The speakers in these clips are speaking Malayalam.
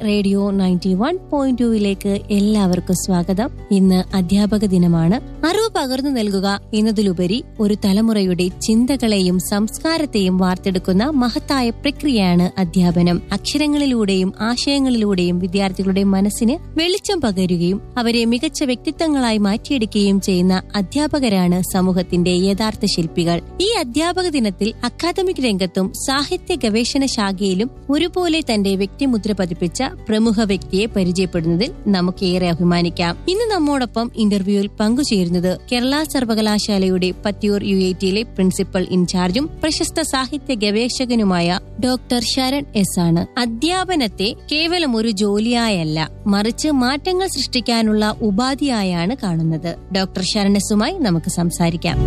റേഡിയോ നയൻറ്റി വൺ പോയിന്റ് ടുവിലേക്ക് എല്ലാവർക്കും സ്വാഗതം ഇന്ന് അധ്യാപക ദിനമാണ് അറിവ് പകർന്നു നൽകുക എന്നതിലുപരി ഒരു തലമുറയുടെ ചിന്തകളെയും സംസ്കാരത്തെയും വാർത്തെടുക്കുന്ന മഹത്തായ പ്രക്രിയയാണ് അധ്യാപനം അക്ഷരങ്ങളിലൂടെയും ആശയങ്ങളിലൂടെയും വിദ്യാർത്ഥികളുടെ മനസ്സിന് വെളിച്ചം പകരുകയും അവരെ മികച്ച വ്യക്തിത്വങ്ങളായി മാറ്റിയെടുക്കുകയും ചെയ്യുന്ന അധ്യാപകരാണ് സമൂഹത്തിന്റെ യഥാർത്ഥ ശില്പികൾ ഈ അധ്യാപക ദിനത്തിൽ അക്കാദമിക് രംഗത്തും സാഹിത്യ ഗവേഷണ ശാഖയിലും ഒരുപോലെ തന്റെ വ്യക്തിമുദ്ര പതിപ്പിച്ച പ്രമുഖ വ്യക്തിയെ പരിചയപ്പെടുന്നതിൽ നമുക്കേറെ അഭിമാനിക്കാം ഇന്ന് നമ്മോടൊപ്പം ഇന്റർവ്യൂവിൽ പങ്കുചേരുന്നത് കേരള സർവകലാശാലയുടെ പത്തിയൂർ യു ഐ ടിയിലെ പ്രിൻസിപ്പൽ ഇൻചാർജും പ്രശസ്ത സാഹിത്യ ഗവേഷകനുമായ ഡോക്ടർ ശരൺ എസ് ആണ് അധ്യാപനത്തെ കേവലം ഒരു ജോലിയായല്ല മറിച്ച് മാറ്റങ്ങൾ സൃഷ്ടിക്കാനുള്ള ഉപാധിയായാണ് കാണുന്നത് ഡോക്ടർ ശരൺ എസുമായി നമുക്ക് സംസാരിക്കാം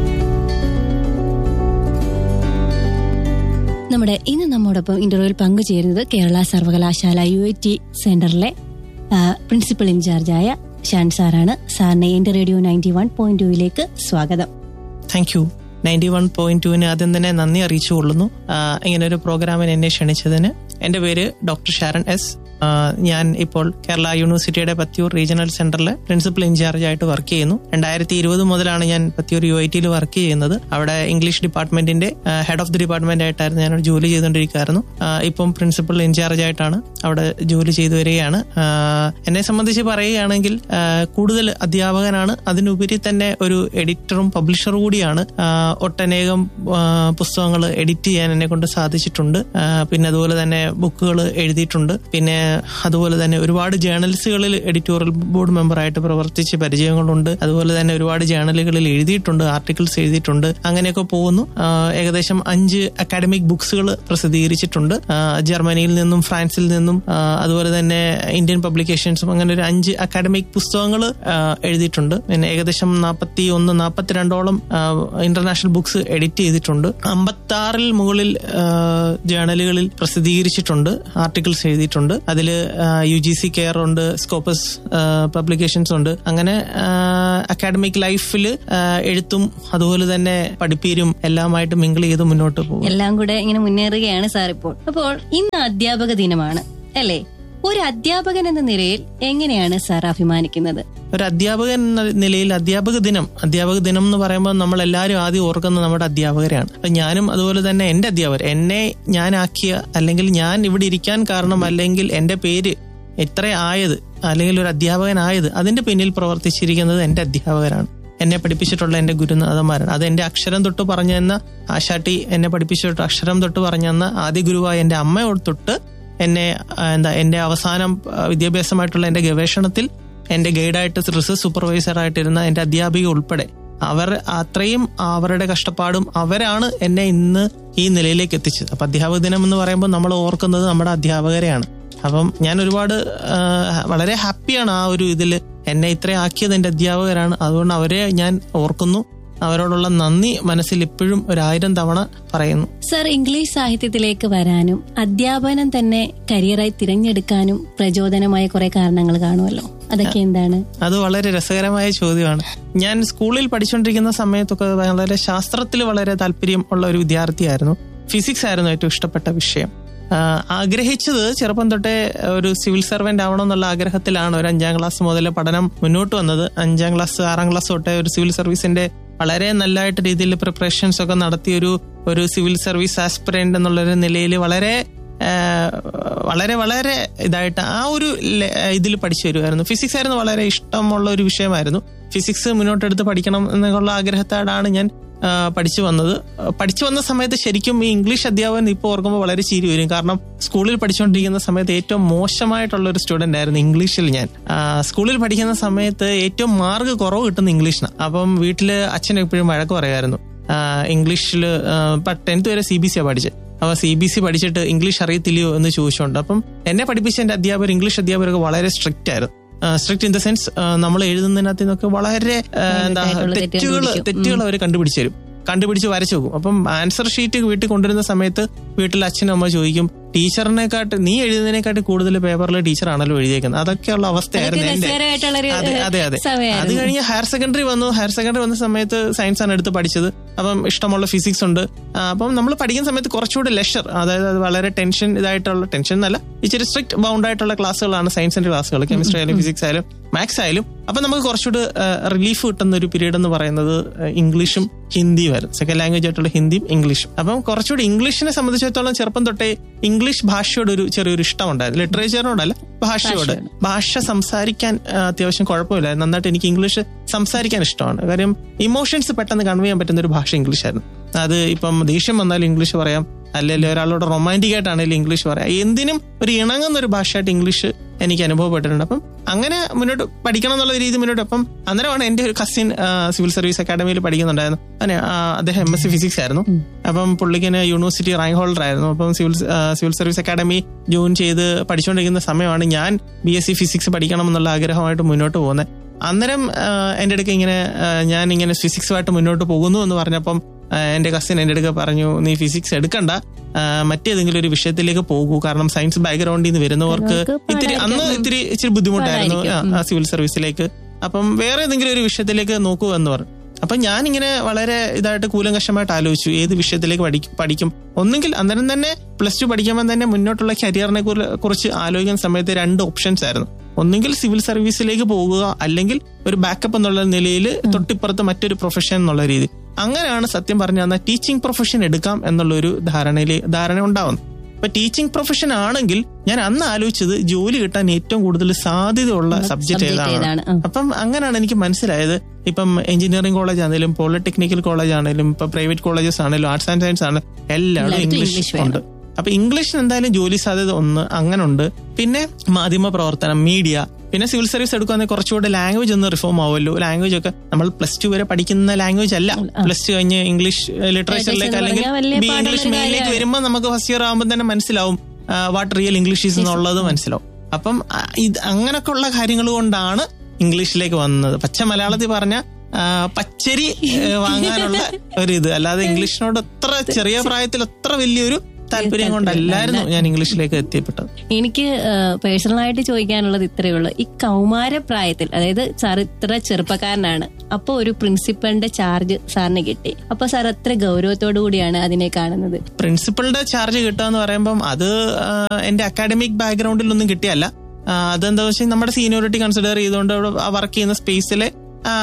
നമ്മുടെ ഇന്ന് നമ്മോടൊപ്പം ഇന്റർവ്യൂവിൽ പങ്കുചേരുന്നത് കേരള സർവകലാശാല യു ഐ ടി സെന്ററിലെ ആ, പ്രിൻസിപ്പൽ ഇൻചാർജായ ഷാൻ സാറാണ് സാറിനെ എന്റെ റേഡിയോ നയൻറ്റി വൺ പോയിന്റ് ടുവിലേക്ക് സ്വാഗതം thank you ninety one point ടുവിന് ആദ്യം തന്നെ നന്ദി അറിയിച്ചു കൊള്ളുന്നു ആഹ് ഇങ്ങനെ ഒരു പ്രോഗ്രാമിന് എന്നെ ക്ഷണിച്ചതിന് എന്റെ പേര് ഡോക്ടർ ഷാരൺ എസ് ആഹ് ഞാൻ ഇപ്പോൾ കേരള യൂണിവേഴ്സിറ്റിയുടെ പത്തിയൂർ റീജിയണൽ സെന്ററിൽ പ്രിൻസിപ്പൽ ഇൻചാർജ് ആയിട്ട് വർക്ക് ചെയ്യുന്നു രണ്ടായിരത്തി ഇരുപത് മുതലാണ് ഞാൻ പത്തിയൂർ യു ഐ ടിയിൽ വർക്ക് ചെയ്യുന്നത് അവിടെ ഇംഗ്ലീഷ് ഡിപ്പാർട്ട്മെന്റിന്റെ ഹെഡ് ഓഫ് ദി ഡിപ്പാർട്ട്മെന്റ് ആയിട്ടായിരുന്നു ഞാൻ ജോലി ചെയ്തുകൊണ്ടിരിക്കുകയായിരുന്നു ആഹ് ഇപ്പം പ്രിൻസിപ്പൽ ഇൻചാർജ് ആയിട്ടാണ് അവിടെ ജോലി ചെയ്തു വരികയാണ് ആഹ് എന്നെ സംബന്ധിച്ച് പറയുകയാണെങ്കിൽ ആഹ് കൂടുതൽ അധ്യാപകനാണ് അതിനുപരി തന്നെ ഒരു എഡിറ്ററും പബ്ലിഷറും കൂടിയാണ് ആഹ് ഒട്ടനേകം പുസ്തകങ്ങൾ എഡിറ്റ് ചെയ്യാൻ എന്നെ കൊണ്ട് സാധിച്ചിട്ടുണ്ട് ആഹ് പിന്നെ അതുപോലെ തന്നെ ബുക്കുകൾ എഴുതിയിട്ടുണ്ട് പിന്നെ അതുപോലെ തന്നെ ഒരുപാട് ജേർണൽസുകളിൽ എഡിറ്റോറിയൽ ബോർഡ് മെമ്പറായിട്ട് പ്രവർത്തിച്ച് പരിചയങ്ങളുണ്ട് അതുപോലെ തന്നെ ഒരുപാട് ജേർണലുകളിൽ എഴുതിയിട്ടുണ്ട് ആർട്ടിക്കിൾസ് എഴുതിയിട്ടുണ്ട് അങ്ങനെയൊക്കെ പോകുന്നു ആഹ് ഏകദേശം അഞ്ച് അക്കാഡമിക് ബുക്സുകൾ പ്രസിദ്ധീകരിച്ചിട്ടുണ്ട് ആഹ് ജർമ്മനിയിൽ നിന്നും ഫ്രാൻസിൽ നിന്നും ആഹ് അതുപോലെ തന്നെ ഇന്ത്യൻ പബ്ലിക്കേഷൻസും അങ്ങനെ ഒരു അഞ്ച് അക്കാഡമിക് പുസ്തകങ്ങൾ എഴുതിയിട്ടുണ്ട് പിന്നെ ഏകദേശം നാൽപ്പത്തി ഒന്ന് നാൽപ്പത്തിരണ്ടോളം ഇന്റർനാഷണൽ ബുക്സ് എഡിറ്റ് ചെയ്തിട്ടുണ്ട് അമ്പത്തി ആറിൽ മുകളിൽ ആഹ് ജേർണലുകളിൽ പ്രസിദ്ധീകരിച്ചിട്ടുണ്ട് ആർട്ടിക്കിൾസ് എഴുതിയിട്ടുണ്ട് അതിൽ യു ജി സി കെയർ ഉണ്ട് സ്കോപ്പസ് പബ്ലിക്കേഷൻസ് ഉണ്ട് അങ്ങനെ അക്കാഡമിക് ലൈഫിൽ എഴുത്തും അതുപോലെ തന്നെ പഠിപ്പീരും എല്ലാമായിട്ട് മിങ്കിൾ ചെയ്ത് മുന്നോട്ട് പോകും എല്ലാം കൂടെ ഇങ്ങനെ മുന്നേറുകയാണ് സാർ ഇപ്പോൾ അപ്പോൾ ഇന്ന് അധ്യാപക ദിനമാണ് അല്ലേ ഒരു അധ്യാപകൻ എന്ന നിലയിൽ എങ്ങനെയാണ് സാർ അഭിമാനിക്കുന്നത് ഒരു അധ്യാപകൻ എന്ന നിലയിൽ അധ്യാപക ദിനം അധ്യാപക ദിനം എന്ന് പറയുമ്പോൾ നമ്മൾ എല്ലാവരും ആദ്യം ഓർക്കുന്നത് നമ്മുടെ അധ്യാപകരെയാണ് അപ്പൊ ഞാനും അതുപോലെ തന്നെ എന്റെ അധ്യാപകർ എന്നെ ഞാനാക്കിയ അല്ലെങ്കിൽ ഞാൻ ഇവിടെ ഇരിക്കാൻ കാരണം അല്ലെങ്കിൽ എന്റെ പേര് എത്ര ആയത് അല്ലെങ്കിൽ ഒരു അധ്യാപകനായത് അതിന്റെ പിന്നിൽ പ്രവർത്തിച്ചിരിക്കുന്നത് എന്റെ അധ്യാപകരാണ് എന്നെ പഠിപ്പിച്ചിട്ടുള്ള എന്റെ ഗുരുനാഥന്മാരാണ് അത് എന്റെ അക്ഷരം തൊട്ട് പറഞ്ഞു തന്ന ആശാട്ടി എന്നെ പഠിപ്പിച്ചിട്ട് അക്ഷരം തൊട്ട് പറഞ്ഞു തന്ന ആദ്യ ഗുരുവായ എന്റെ അമ്മയോട് തൊട്ട് എന്നെ ആ, എന്താ എന്റെ അവസാനം ആ, വിദ്യാഭ്യാസമായിട്ടുള്ള എന്റെ ഗവേഷണത്തിൽ എന്റെ ഗൈഡായിട്ട് റിസർച്ച് സൂപ്പർവൈസർ ആയിട്ടിരുന്ന എന്റെ അധ്യാപിക ഉൾപ്പെടെ അവർ അത്രയും അവരുടെ കഷ്ടപ്പാടും അവരാണ് എന്നെ ഇന്ന് ഈ നിലയിലേക്ക് എത്തിച്ചത് അപ്പൊ അധ്യാപക ദിനം എന്ന് പറയുമ്പോൾ നമ്മൾ ഓർക്കുന്നത് നമ്മുടെ അധ്യാപകരെയാണ് അപ്പം ഞാൻ ഒരുപാട് ആ, വളരെ ഹാപ്പിയാണ് ആ ഒരു ഇതിൽ എന്നെ ഇത്രയും ആക്കിയത് എന്റെ അധ്യാപകരാണ് അതുകൊണ്ട് അവരെ ഞാൻ ഓർക്കുന്നു അവരോടുള്ള നന്ദി മനസ്സിൽ ഇപ്പോഴും ഒരായിരം തവണ പറയുന്നു സർ ഇംഗ്ലീഷ് സാഹിത്യത്തിലേക്ക് വരാനും അധ്യാപനം തന്നെ കരിയറായി തിരഞ്ഞെടുക്കാനും പ്രചോദനമായ കുറെ കാരണങ്ങൾ കാണുമല്ലോ അതൊക്കെ എന്താണ് അത് വളരെ രസകരമായ ചോദ്യമാണ് ഞാൻ സ്കൂളിൽ പഠിച്ചുകൊണ്ടിരിക്കുന്ന സമയത്തൊക്കെ വളരെ ശാസ്ത്രത്തിൽ വളരെ താല്പര്യം ഉള്ള ഒരു വിദ്യാർത്ഥിയായിരുന്നു ഫിസിക്സ് ആയിരുന്നു ഏറ്റവും ഇഷ്ടപ്പെട്ട വിഷയം ആഹ് ആഗ്രഹിച്ചത് ചെറുപ്പം തൊട്ടേ ഒരു സിവിൽ സർവന്റ് ആവണം എന്നുള്ള ആഗ്രഹത്തിലാണ് ഒരു അഞ്ചാം ക്ലാസ് മുതൽ പഠനം മുന്നോട്ട് വന്നത് അഞ്ചാം ക്ലാസ് ആറാം ക്ലാസ് തൊട്ടേ ഒരു സിവിൽ സർവീസിന്റെ വളരെ നല്ലതായിട്ട് രീതിയിൽ പ്രിപ്പറേഷൻസ് ഒക്കെ നടത്തി ഒരു ഒരു സിവിൽ സർവീസ് ആസ്പിറന്റ് എന്നുള്ളൊരു നിലയിൽ വളരെ ആഹ് വളരെ വളരെ ഇതായിട്ട് ആ ഒരു ഇതിൽ പഠിച്ചു വരുമായിരുന്നു ഫിസിക്സ് ആയിരുന്നു വളരെ ഇഷ്ടമുള്ള ഒരു വിഷയമായിരുന്നു ഫിസിക്സ് മുന്നോട്ടെടുത്ത് പഠിക്കണം എന്നുള്ള ആഗ്രഹത്തോടാണ് ഞാൻ ആ, പഠിച്ചു വന്നത് ആ, പഠിച്ചു വന്ന സമയത്ത് ശരിക്കും ഈ ഇംഗ്ലീഷ് അധ്യാപകൻ ഇപ്പോൾ ഓർക്കുമ്പോൾ വളരെ ചിരി വരും കാരണം സ്കൂളിൽ പഠിച്ചുകൊണ്ടിരിക്കുന്ന സമയത്ത് ഏറ്റവും മോശമായിട്ടുള്ള ഒരു സ്റ്റുഡന്റ് ആയിരുന്നു ഇംഗ്ലീഷിൽ ഞാൻ ആ, സ്കൂളിൽ പഠിക്കുന്ന സമയത്ത് ഏറ്റവും മാർക്ക് കുറവ് കിട്ടുന്ന ഇംഗ്ലീഷിനാണ് അപ്പം വീട്ടില് അച്ഛൻ എപ്പോഴും വഴക്ക് പറയായിരുന്നു ഇംഗ്ലീഷിൽ ടെൻത്ത് വരെ സി ബി സിയാണ് പഠിച്ചത് അപ്പൊ സി ബി സി പഠിച്ചിട്ട് ഇംഗ്ലീഷ് അറിയത്തില്ലയോ എന്ന് ചോദിച്ചുകൊണ്ട് അപ്പം എന്നെ പഠിപ്പിച്ച എന്റെ അധ്യാപകർ ഇംഗ്ലീഷ് അധ്യാപകരൊക്കെ വളരെ സ്ട്രിക്റ്റ് ആയിരുന്നു സ്ട്രിക്റ്റ് ഇൻ ദ സെൻസ് നമ്മൾ എഴുതുന്നതിനകത്ത് നിന്നൊക്കെ വളരെ ആ, എന്താ ആയിട്ടുള്ള തെറ്റുകൾ തെറ്റുകൾ പിടിക്കും. തെറ്റുകൾ അവർ കണ്ടുപിടിച്ചു തരും കണ്ടുപിടിച്ച് വരച്ചു വെക്കും അപ്പം ആൻസർ ഷീറ്റ് വീട്ടിൽ കൊണ്ടുവരുന്ന സമയത്ത് വീട്ടിൽ അച്ഛനും അമ്മ ചോദിക്കും ടീച്ചറിനെക്കാട്ട് നീ എഴുതുന്നതിനെക്കാട്ടി കൂടുതൽ പേപ്പറിൽ ടീച്ചറാണല്ലോ എഴുതിയേക്കുന്നത് അതൊക്കെയുള്ള അവസ്ഥയായിരുന്നു അതൊക്കെ എന്റെ രസകരമായിട്ടുള്ളൊരു, അതെ അതെ അതെ അത് സമയമായിരുന്നു. കഴിഞ്ഞ് ഹയർ സെക്കൻഡറി വന്നു ഹയർ സെക്കൻഡറി വന്ന സമയത്ത് സയൻസ് ആണ് എടുത്ത് പഠിച്ചത് അപ്പം ഇഷ്ടമുള്ള ഫിസിക്സ് ഉണ്ട് ആ, അപ്പം നമ്മൾ പഠിക്കുന്ന സമയത്ത് കുറച്ചുകൂടി ലെഷർ അതായത് അത് വളരെ ടെൻഷൻ ഇതായിട്ടുള്ള ടെൻഷൻ എന്നല്ല ഇച്ചിരി സ്ട്രിക്ട് ബൗണ്ട് ആയിട്ടുള്ള ക്ലാസ്സുകളാണ് സയൻസിന്റെ ക്ലാസ്സുകൾ കെമിസ്ട്രി ആയാലും ഫിസിക്സ് ആയാലും മാത്സ് ആയാലും അപ്പൊ നമുക്ക് കുറച്ചുകൂടി റിലീഫ് കിട്ടുന്ന ഒരു പീരീഡ് എന്ന് പറയുന്നത് ആ, ഇംഗ്ലീഷും ഹിന്ദിയും ആയിരുന്നു സെക്കൻഡ് ലാംഗ്വേജ് ആയിട്ടുള്ള ഹിന്ദിയും ഇംഗ്ലീഷും അപ്പം കുറച്ചുകൂടി ഇംഗ്ലീഷിനെ സംബന്ധിച്ചിടത്തോളം ചെറുപ്പം തൊട്ടേ ഇംഗ്ലീഷ് ഭാഷയോട് ഒരു ചെറിയൊരു ഇഷ്ടമുണ്ടായിരുന്നു ലിറ്ററേച്ചറിനോടല്ല ഭാഷയോട് ഭാഷ സംസാരിക്കാൻ ആ, അത്യാവശ്യം കുഴപ്പമില്ല നന്നായിട്ട് എനിക്ക് ഇംഗ്ലീഷ് സംസാരിക്കാൻ ഇഷ്ടമാണ് കാര്യം ഇമോഷൻസ് പെട്ടെന്ന് കൺവേ ചെയ്യാൻ പറ്റുന്ന ഒരു ഭാഷ ഇംഗ്ലീഷ് ആയിരുന്നു അത് ഇപ്പം ദേഷ്യം വന്നാലും ഇംഗ്ലീഷ് പറയാം അല്ലെങ്കിൽ ഒരാളോട് റൊമാൻറ്റിക് ആയിട്ടാണെങ്കിലും ഇംഗ്ലീഷ് പറയാം എന്തിനും ഒരു ഇണങ്ങുന്ന ഒരു ഭാഷയായിട്ട് ഇംഗ്ലീഷ് എനിക്ക് അനുഭവപ്പെട്ടിട്ടുണ്ട് അപ്പം അങ്ങനെ മുന്നോട്ട് പഠിക്കണം എന്നുള്ള രീതി മുന്നോട്ട് അപ്പം അന്നേരമാണ് എന്റെ ഒരു കസിൻ സിവിൽ സർവീസ് അക്കാഡമിയിൽ പഠിക്കുന്നുണ്ടായിരുന്നു അങ്ങനെ ആ, അദ്ദേഹം എം എസ് സി ഫിസിക്സ് ആയിരുന്നു അപ്പം പുള്ളിക്കിന് യൂണിവേഴ്സിറ്റി റാങ്ക് ഹോൾഡർ ആയിരുന്നു അപ്പം സിവിൽ ആ, സിവിൽ സർവീസ് അക്കാഡമി ജോയിൻ ചെയ്ത് പഠിച്ചുകൊണ്ടിരിക്കുന്ന സമയമാണ് ഞാൻ ബി എസ് സി ഫിസിക്സ് പഠിക്കണം എന്നുള്ള ആഗ്രഹമായിട്ട് മുന്നോട്ട് പോകുന്നത് അന്നേരം ആ, എൻ്റെ അടുക്ക് ഇങ്ങനെ ആ, ഞാൻ ഇങ്ങനെ ഫിസിക്സുമായിട്ട് മുന്നോട്ട് പോകുന്നു എന്ന് പറഞ്ഞപ്പം ആ, എൻ്റെ കസിൻ എൻ്റെ അടുക്ക് പറഞ്ഞു നീ ഫിസിക്സ് എടുക്കണ്ട ആ, മറ്റേതെങ്കിലും ഒരു വിഷയത്തിലേക്ക് പോകൂ കാരണം സയൻസ് ബാക്ക്ഗ്രൗണ്ടിൽ നിന്ന് വരുന്നവർക്ക് അവർക്ക് ഇത്തിരി അന്ന് ഇത്തിരി ഇച്ചിരി ബുദ്ധിമുട്ടായിരുന്നു ആ, ആ, സിവിൽ സർവീസിലേക്ക് അപ്പം വേറെ ഏതെങ്കിലും ഒരു വിഷയത്തിലേക്ക് നോക്കൂ എന്ന് പറഞ്ഞു അപ്പൊ ഞാൻ വളരെ ഇതായിട്ട് കൂലങ്കഷമായിട്ട് ആലോചിച്ചു ഏത് വിഷയത്തിലേക്ക് പഠി- പഠിക്കും ഒന്നെങ്കിൽ അന്നേരം തന്നെ പ്ലസ് ടു പഠിക്കുമ്പോൾ തന്നെ മുന്നോട്ടുള്ള കരിയറിനെ കുറി- കുറിച്ച് ആലോചിക്കുന്ന സമയത്ത് രണ്ട് ഓപ്ഷൻസ് ആയിരുന്നു ഒന്നെങ്കിൽ സിവിൽ സർവീസിലേക്ക് പോകുക അല്ലെങ്കിൽ ഒരു ബാക്കപ്പ് എന്നുള്ള നിലയിൽ തൊട്ടിപ്പുറത്ത് മറ്റൊരു പ്രൊഫഷൻ എന്നുള്ള രീതി അങ്ങനെയാണ് സത്യം പറഞ്ഞു തന്നാൽ ടീച്ചിങ് പ്രൊഫഷൻ എടുക്കാം എന്നുള്ള ഒരു ധാരണയിൽ ധാരണ ഉണ്ടാവുന്നത് ഇപ്പൊ ടീച്ചിങ് പ്രൊഫഷൻ ആണെങ്കിൽ ഞാൻ അന്ന് ആലോചിച്ചത് ജോലി കിട്ടാൻ ഏറ്റവും കൂടുതൽ സാധ്യതയുള്ള സബ്ജക്ട് subject ഏതാണ് ഏതാണ്? ആ. അപ്പം അങ്ങനെയാണ് എനിക്ക് മനസ്സിലായത് ഇപ്പം എഞ്ചിനീയറിംഗ് കോളേജ് ആണെങ്കിലും പോളിടെക്നിക്കൽ കോളേജ് ആണെങ്കിലും ഇപ്പൊ പ്രൈവറ്റ് കോളേജസ് ആണെങ്കിലും ആർട്സ് ആൻഡ് സയൻസ് ആണ് എല്ലാവരും എല്ലായിടത്തും ഇംഗ്ലീഷ് ഇംഗ്ലീഷ് വേണം. ഉണ്ട് അപ്പൊ ഇംഗ്ലീഷിന് എന്തായാലും ജോലി സാധ്യത ഒന്ന് അങ്ങനെ ഉണ്ട് പിന്നെ മാധ്യമ പ്രവർത്തനം മീഡിയ പിന്നെ സിവിൽ സർവീസ് എടുക്കുകയാണെങ്കിൽ കുറച്ചുകൂടെ ലാംഗ്വേജ് ഒന്ന് റിഫോം ആവുമല്ലോ ലാംഗ്വേജ് ഒക്കെ നമ്മൾ പ്ലസ് ടു വരെ പഠിക്കുന്ന ലാംഗ്വേജ് അല്ല പ്ലസ് ടു കഴിഞ്ഞ് ഇംഗ്ലീഷ് ലിറ്ററേച്ചറിലേക്ക് എന്ന് അല്ലെങ്കിൽ പറഞ്ഞാൽ വലിയ ബി പാടുള്ള ഇംഗ്ലീഷ് ഒരു മെയിനിലേക്ക് കാര്യമാണ്. വരുമ്പോൾ നമുക്ക് ഫസ്റ്റ് ഇയർ ആകുമ്പോൾ തന്നെ മനസ്സിലാവും വാട്ട് റിയൽ ഇംഗ്ലീഷ് ഈസ് എന്നുള്ളത് മനസ്സിലാവും അപ്പം ആ, ഇത് അങ്ങനൊക്കെ ഉള്ള കാര്യങ്ങൾ കൊണ്ടാണ് ഇംഗ്ലീഷിലേക്ക് വന്നത് പച്ച മലയാളത്തിൽ പറഞ്ഞ ആ, പച്ചരി ഏ, വാങ്ങാനുള്ള ഒരു ഇത് അല്ലാതെ ഇംഗ്ലീഷിനോട് അത്ര ചെറിയ പ്രായത്തിൽ അത്ര വലിയൊരു താല്പര്യം കൊണ്ടല്ലായിരുന്നു ഞാൻ ഇംഗ്ലീഷിലേക്ക് എത്തിപ്പെട്ടത് എനിക്ക് പേഴ്സണലായിട്ട് ചോദിക്കാനുള്ളത് ഇത്രയേ ഉള്ളൂ ഈ കൗമാര പ്രായത്തിൽ അതായത് സാർ ഇത്ര ചെറുപ്പക്കാരനാണ് അപ്പൊ ഒരു പ്രിൻസിപ്പലിന്റെ ചാർജ് സാറിന് കിട്ടി അപ്പൊ സാർ എത്ര ഗൗരവത്തോടു കൂടിയാണ് അതിനെ കാണുന്നത് പ്രിൻസിപ്പളുടെ ചാർജ് കിട്ടുക എന്ന് പറയുമ്പം അത് ആ, എന്റെ അക്കാഡമിക് ബാക്ക്ഗ്രൗണ്ടിൽ ഒന്നും കിട്ടിയല്ല ആ, അതെന്താ വെച്ചാൽ നമ്മുടെ സീനിയോറിറ്റി കൺസിഡർ ചെയ്തുകൊണ്ട് അവിടെ വർക്ക് ചെയ്യുന്ന സ്പേസിലെ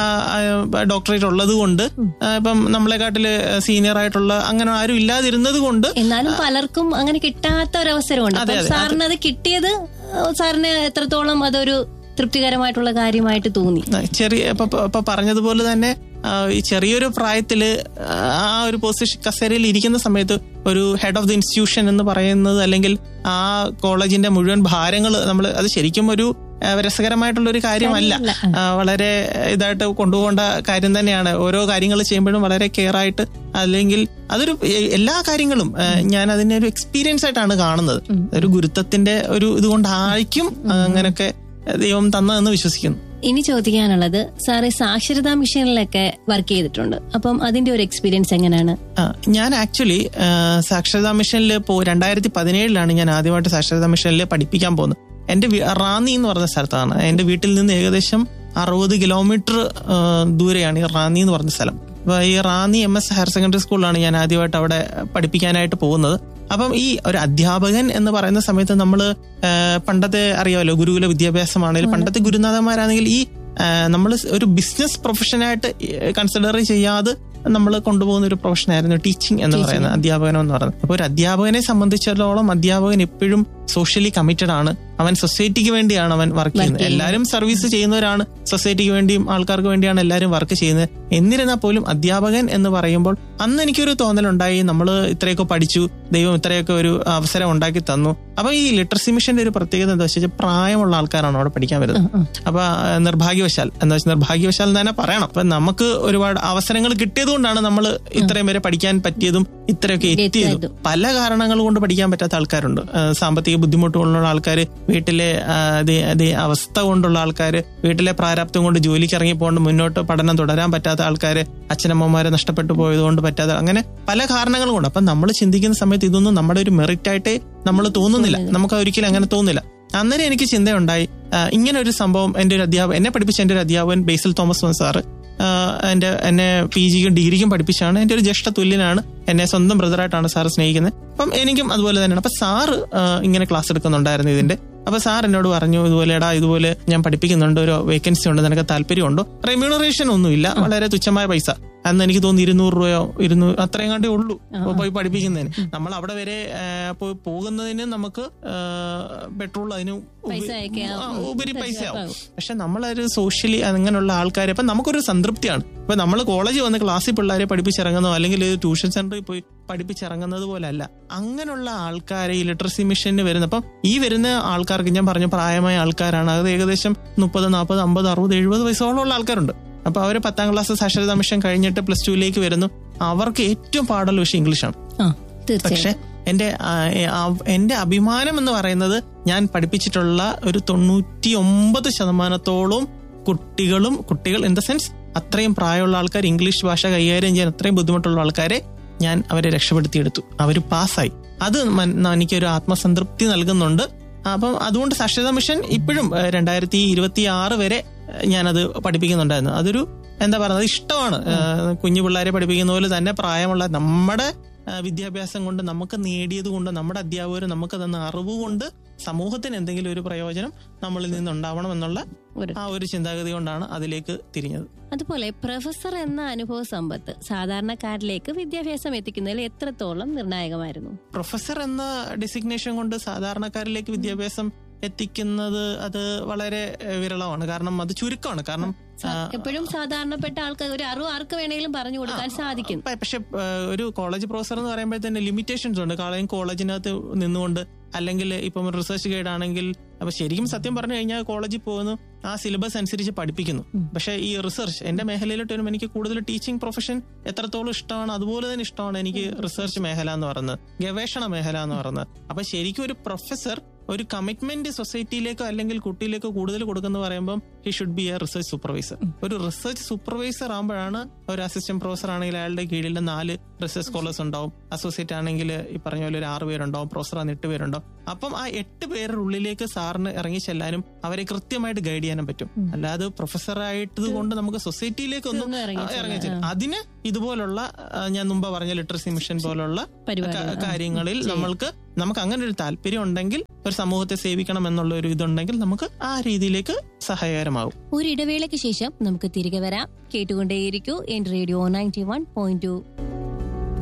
ഡോക്ടറേറ്റ് ഉള്ളത് കൊണ്ട് ആ, ഇപ്പം നമ്മളെക്കാട്ടില് സീനിയർ ആയിട്ടുള്ള അങ്ങനെ ആരും ഇല്ലാതിരുന്നത് കൊണ്ട് എന്നാലും പലർക്കും അങ്ങനെ കിട്ടാത്ത ഒരു അവസരമുണ്ട് അതെ, അപ്പം അതെ, സാറിന് അത് കിട്ടിയത് ഏഹ്, സാറിന് എത്രത്തോളം അതൊരു തൃപ്തികരമായിട്ടുള്ള കാര്യമായിട്ട് തോന്നി ആ, ചെറിയ ഇപ്പൊ ഇപ്പൊ പറഞ്ഞതുപോലെ തന്നെ ആ, ഈ ചെറിയൊരു പ്രായത്തില് ആ ഒരു പൊസിഷൻ കസേരയിൽ ഇരിക്കുന്ന സമയത്ത് ഒരു ഹെഡ് ഓഫ് ദി ഇൻസ്റ്റിറ്റ്യൂഷൻ എന്ന് പറയുന്നത് അല്ലെങ്കിൽ ആ കോളേജിന്റെ മുഴുവൻ ഭാരങ്ങൾ നമ്മൾ അത് ശരിക്കും ഒരു ആ, രസകരമായിട്ടുള്ള ഒരു കാര്യമല്ല ആ, വളരെ ഇതായിട്ട് കൊണ്ടുപോകേണ്ട കാര്യം തന്നെയാണ് ഓരോ കാര്യങ്ങൾ ചെയ്യുമ്പോഴും വളരെ കെയർ ആയിട്ട് അല്ലെങ്കിൽ അതൊരു എ- എല്ലാ കാര്യങ്ങളും ആ, ഞാൻ അതിനെ ഒരു എക്സ്പീരിയൻസ് ആയിട്ടാണ് കാണുന്നത് ഒരു ഗുരുത്വത്തിന്റെ ഒരു ഇതുകൊണ്ടായിരിക്കും അങ്ങനെയൊക്കെ ദൈവം തന്നതെന്ന് വിശ്വസിക്കുന്നു ഇനി ചോദിക്കാനുള്ളത് സാറ് സാക്ഷരതാ മിഷനിലൊക്കെ വർക്ക് ചെയ്തിട്ടുണ്ട് അപ്പം അതിന്റെ ഒരു എക്സ്പീരിയൻസ് എങ്ങനെയാണ് ആ, ഞാൻ ആക്ച്വലി സാക്ഷരതാ മിഷനിൽ പോ രണ്ടായിരത്തി പതിനേഴിലാണ് ഞാൻ ആദ്യമായിട്ട് സാക്ഷരതാ മിഷനിൽ പഠിപ്പിക്കാൻ പോകുന്നത് എന്റെ വി- റാന്നി എന്ന് പറഞ്ഞ സ്ഥലത്താണ് എന്റെ വീട്ടിൽ നിന്ന് ഏകദേശം അറുപത് കിലോമീറ്റർ ദൂരെയാണ് ഈ റാന്നി എന്ന് പറഞ്ഞ സ്ഥലം അപ്പൊ ഈ Ranni M S higher secondary സ്കൂളിലാണ് ഞാൻ ആദ്യമായിട്ട് അവിടെ പഠിപ്പിക്കാനായിട്ട് പോകുന്നത് അപ്പം ഈ ഒരു അധ്യാപകൻ എന്ന് പറയുന്ന സമയത്ത് നമ്മൾ പണ്ടത്തെ അറിയാമല്ലോ ഗുരുകുല വിദ്യാഭ്യാസമാണെങ്കിൽ പണ്ടത്തെ ഗുരുനാഥന്മാരാണെങ്കിൽ ഈ നമ്മൾ ഒരു ബിസിനസ് പ്രൊഫഷനായിട്ട് കൺസിഡർ ചെയ്യാതെ നമ്മൾ കൊണ്ടുപോകുന്ന ഒരു പ്രൊഫഷനായിരുന്നു ടീച്ചിങ് എന്ന് പറയുന്നത് അധ്യാപനം എന്ന് പറയുന്നത് അപ്പൊ ഒരു അധ്യാപകനെ സംബന്ധിച്ചിടത്തോളം അധ്യാപകൻ എപ്പോഴും സോഷ്യലി കമ്മിറ്റഡ് ആണ് അവൻ സൊസൈറ്റിക്ക് വേണ്ടിയാണ് അവൻ വർക്ക് ചെയ്യുന്നത് എല്ലാവരും സർവീസ് ചെയ്യുന്നവരാണ് സൊസൈറ്റിക്ക് വേണ്ടിയും ആൾക്കാർക്ക് വേണ്ടിയാണ് എല്ലാവരും വർക്ക് ചെയ്യുന്നത് എന്നിരുന്നാൽ പോലും അധ്യാപകൻ എന്ന് പറയുമ്പോൾ അന്ന് എനിക്കൊരു തോന്നലുണ്ടായി നമ്മൾ ഇത്രയൊക്കെ പഠിച്ചു ദൈവം ഇത്രയൊക്കെ ഒരു അവസരം ഉണ്ടാക്കി തന്നു അപ്പൊ ഈ ലിറ്ററസി മിഷന്റെ ഒരു പ്രത്യേകത എന്താ വെച്ചാൽ പ്രായമുള്ള ആൾക്കാരാണ് അവിടെ പഠിക്കാൻ വരുന്നത് അപ്പൊ ആ, നിർഭാഗ്യവശാൽ എന്താ വെച്ചാൽ നിർഭാഗ്യവശാൽ എന്ന് തന്നെ പറയണം അപ്പൊ നമുക്ക് ഒരുപാട് അവസരങ്ങൾ കിട്ടിയത് കൊണ്ടാണ് നമ്മൾ ഇത്രയും വരെ പഠിക്കാൻ പറ്റിയതും ഇത്രയൊക്കെ എത്തിയതും പല കാരണങ്ങൾ കൊണ്ട് പഠിക്കാൻ പറ്റാത്ത ആൾക്കാരുണ്ട് ആ, സാമ്പത്തിക ബുദ്ധിമുട്ടുള്ള ആൾക്കാർ വീട്ടിലെ ആ, അതേ അതേ അവസ്ഥ കൊണ്ടുള്ള ആൾക്കാർ വീട്ടിലെ പ്രാരാബ്ദം കൊണ്ട് ജോലിക്ക് ഇറങ്ങി പോകൊണ്ട് മുന്നോട്ട് പഠനം തുടരാൻ പറ്റാത്ത ആൾക്കാർ അച്ഛനമ്മമാരെ നഷ്ടപ്പെട്ടു പോയത് കൊണ്ട് പറ്റാത്ത അങ്ങനെ പല കാരണങ്ങളും കൊണ്ട് അപ്പൊ നമ്മൾ ചിന്തിക്കുന്ന സമയത്ത് ഇതൊന്നും നമ്മുടെ ഒരു മെറിറ്റ് ആയിട്ടേ നമ്മൾ തോന്നുന്നില്ല നമുക്ക് ഒരിക്കലും അങ്ങനെ തോന്നുന്നില്ല അന്നേരം എനിക്ക് ചിന്തയുണ്ടായി ആ, ഇങ്ങനെ ഒരു സംഭവം എന്റെ ഒരു അധ്യാപകൻ എന്നെ പഠിപ്പിച്ച എന്റെ ഒരു അധ്യാപകൻ ബേസിൽ തോമസ് സാറ് എന്റെ എന്നെ പി ജിക്കും ഡിഗ്രിക്കും പഠിപ്പിച്ചാണ് എന്റെ ഒരു ജ്യേഷ്ഠ തുല്യനാണ് എന്നെ സ്വന്തം ബ്രദറായിട്ടാണ് സാറ് സ്നേഹിക്കുന്നത് അപ്പം എനിക്കും അതുപോലെ തന്നെയാണ് അപ്പൊ സാറ് ആ, ഇങ്ങനെ ക്ലാസ് എടുക്കുന്നുണ്ടായിരുന്നു ഇതിന്റെ അപ്പൊ സാർ എന്നോട് പറഞ്ഞു ഇതുപോലെ എടാ ഇതുപോലെ ഞാൻ പഠിപ്പിക്കുന്നുണ്ട് ഒരു വേക്കൻസി ഉണ്ട് നിനക്ക് താല്പര്യമുണ്ടോ റെമ്യൂണറേഷൻ ഒന്നുമില്ല വളരെ തുച്ഛമായ പൈസ അന്ന് എനിക്ക് തോന്നുന്നു ഇരുന്നൂറ് രൂപയോ ഇരുന്നൂറ് അത്രയും കണ്ടേ ഉള്ളൂ ഇപ്പൊ പോയി പഠിപ്പിക്കുന്നതിന് നമ്മൾ അവിടെ വരെ ആ, പോയി പോകുന്നതിന് നമുക്ക് പെട്രോൾ അതിന് ഉപ- പൈസയൊക്കെ ആ, ആവും. ഉപരി പൈസ ആവും ആവും. പക്ഷെ നമ്മളൊരു സോഷ്യലി അങ്ങനെയുള്ള ആൾക്കാരെ അപ്പൊ നമുക്കൊരു സംതൃപ്തിയാണ് ഇപ്പൊ നമ്മൾ കോളേജിൽ വന്ന് ക്ലാസ്സിൽ പിള്ളേരെ പഠിപ്പിച്ചിറങ്ങുന്നോ അല്ലെങ്കിൽ ട്യൂഷൻ സെന്ററിൽ പോയി പഠിപ്പിച്ചിറങ്ങുന്നത് പോലല്ല അങ്ങനെയുള്ള ആൾക്കാരെ ഈ ലിറ്ററസി മിഷന് വരുന്ന അപ്പം ഈ വരുന്ന ആൾക്കാർക്ക് ഞാൻ പറഞ്ഞു പ്രായമായ ആൾക്കാരാണ് അത് ഏകദേശം മുപ്പത് നാൽപ്പത് അമ്പത് അറുപത് എഴുപത് വയസ്സോളം ഉള്ള ആൾക്കാരുണ്ട് അപ്പൊ അവര് പത്താം ക്ലാസ് സാക്ഷരതാ മിഷൻ കഴിഞ്ഞിട്ട് പ്ലസ് ടുവിലേക്ക് വരുന്നു അവർക്ക് ഏറ്റവും പാടുള്ള വിഷയം ഇംഗ്ലീഷാണ് ആ പക്ഷെ തീർച്ചയായും എന്റെ ആ, ഏ, ആ, എന്റെ അഭിമാനം എന്ന് പറയുന്നത് ഞാൻ പഠിപ്പിച്ചിട്ടുള്ള ഒരു തൊണ്ണൂറ്റി ഒമ്പത് ശതമാനത്തോളം കുട്ടികളും കുട്ടികൾ ഇൻ ദ സെൻസ് അത്രയും പ്രായമുള്ള ആൾക്കാർ ഇംഗ്ലീഷ് ഭാഷ കൈകാര്യം ചെയ്യാൻ അത്രയും ബുദ്ധിമുട്ടുള്ള ആൾക്കാരെ ഞാൻ അവരെ രക്ഷപ്പെടുത്തിയെടുത്തു അവർ പാസ്സായി അത് മൻ- എനിക്കൊരു ആത്മസംതൃപ്തി നൽകുന്നുണ്ട് അപ്പം അതുകൊണ്ട് സാക്ഷരതാ മിഷൻ ഇപ്പോഴും ഏഹ്, രണ്ടായിരത്തി ഇരുപത്തി ആറ് വരെ ഏഹ്, ഞാനത് പഠിപ്പിക്കുന്നുണ്ടായിരുന്നു അതൊരു എന്താ പറയുന്നത് ഇഷ്ടമാണ് ഏഹ്, കുഞ്ഞു പിള്ളേരെ പഠിപ്പിക്കുന്ന പോലെ തന്നെ പ്രായമുള്ള നമ്മുടെ ആ, വിദ്യാഭ്യാസം കൊണ്ട് നമുക്ക് നേടിയത് കൊണ്ട് നമ്മുടെ അധ്യാപകർ നമുക്ക് തന്ന അറിവ് കൊണ്ട് സമൂഹത്തിന് എന്തെങ്കിലും ഒരു പ്രയോജനം നമ്മളിൽ നിന്നുണ്ടാവണം എന്നുള്ള ഒരു ആ ഒരു ചിന്താഗതി കൊണ്ടാണ് അതിലേക്ക് തിരിഞ്ഞത് അതുപോലെ പ്രൊഫസർ എന്ന അനുഭവ സമ്പത്ത് സാധാരണക്കാരിലേക്ക് വിദ്യാഭ്യാസം എത്തിക്കുന്നതിൽ എത്രത്തോളം നിർണായകമായിരുന്നു പ്രൊഫസർ എന്ന ഡെസിഗ്നേഷൻ കൊണ്ട് സാധാരണക്കാരിലേക്ക് വിദ്യാഭ്യാസം എത്തിക്കുന്നത് അത് വളരെ ഏഹ്, വിരളമാണ് കാരണം അത് ചുരുക്കമാണ് കാരണം ആ, എപ്പോഴും സാധാരണപ്പെട്ട ആൾക്കാർ ഒരു അറിവ് ആർക്ക് വേണമെങ്കിലും പറഞ്ഞു കൊടുക്കാൻ സാധിക്കും പ- പക്ഷെ ഏഹ്, ഒരു കോളേജ് പ്രൊഫസർ എന്ന് പറയുമ്പോൾ തന്നെ ലിമിറ്റേഷൻസ് ഉണ്ട് കാരണം കോളേജിനകത്ത് നിന്നുകൊണ്ട് അല്ലെങ്കിൽ ഇപ്പം റിസർച്ച് ഗൈഡ് ആണെങ്കിൽ അപ്പൊ ശരിക്കും സത്യം പറഞ്ഞു കഴിഞ്ഞാൽ കോളേജിൽ പോകുന്നു ആ സിലബസ് അനുസരിച്ച് പഠിപ്പിക്കുന്നു പക്ഷെ ഈ റിസർച്ച് എന്റെ മേഖലയിലോട്ട് വരുമ്പോൾ എനിക്ക് കൂടുതൽ ടീച്ചിങ് പ്രൊഫഷൻ എത്രത്തോളം ഇഷ്ടമാണ് അതുപോലെ തന്നെ ഇഷ്ടമാണ് എനിക്ക് റിസർച്ച് മേഖല എന്ന് പറയുന്നത് ഗവേഷണ മേഖല എന്ന് പറയുന്നത് അപ്പൊ ശരിക്കും ഒരു പ്രൊഫസർ ഒരു കമ്മിറ്റ്മെന്റ് സൊസൈറ്റിയിലേക്കോ അല്ലെങ്കിൽ കുട്ടിയിലേക്കോ കൂടുതൽ കൊടുക്കുന്ന പറയുമ്പോൾ he should be a research supervisor ഒരു റിസർച്ച് സൂപ്പർവൈസർ ആകുമ്പോഴാണ് ഒരു അസിസ്റ്റന്റ് പ്രൊഫസർ ആണെങ്കിൽ അയാളുടെ കീഴിൽ നാല് റിസർച്ച് സ്കോളേഴ്സ് ഉണ്ടാവും അസോസിയേറ്റ് ആണെങ്കിൽ ഈ പറഞ്ഞ പോലെ ഒരു ആറ് പേരുണ്ടാവും പ്രൊഫസർ ആണ് എട്ട് പേരുണ്ടാവും അപ്പം ആ എട്ട് പേരുടെ ഉള്ളിലേക്ക് സാറിന് ഇറങ്ങി ചെല്ലാനും അവരെ കൃത്യമായിട്ട് ഗൈഡ് ചെയ്യാനും പറ്റും അല്ലാതെ പ്രൊഫസറായിട്ട് കൊണ്ട് നമുക്ക് സൊസൈറ്റിയിലേക്കൊന്നും ഒന്നും ഇറങ്ങി ഇറങ്ങി ചെല്ലാൻ അതിന് ഇതുപോലുള്ള ആ, ഞാൻ മുമ്പ് പറഞ്ഞ ലിറ്ററസി മിഷൻ പോലുള്ള പരിപാടി ക- കാര്യങ്ങളിൽ നമ്മൾക്ക് നമുക്ക് അങ്ങനെ ഒരു താല്പര്യം ഉണ്ടെങ്കിൽ ഒരു സമൂഹത്തെ സേവിക്കണം എന്നുള്ള ഒരു ഇതുണ്ടെങ്കിൽ നമുക്ക് ആ രീതിയിലേക്ക് സഹായകരമാകും ഒരു ഇടവേളയ്ക്ക് ശേഷം നമുക്ക് തിരികെ വരാം കേട്ടുകൊണ്ടേയിരിക്കൂ എൻ radio ninety one point to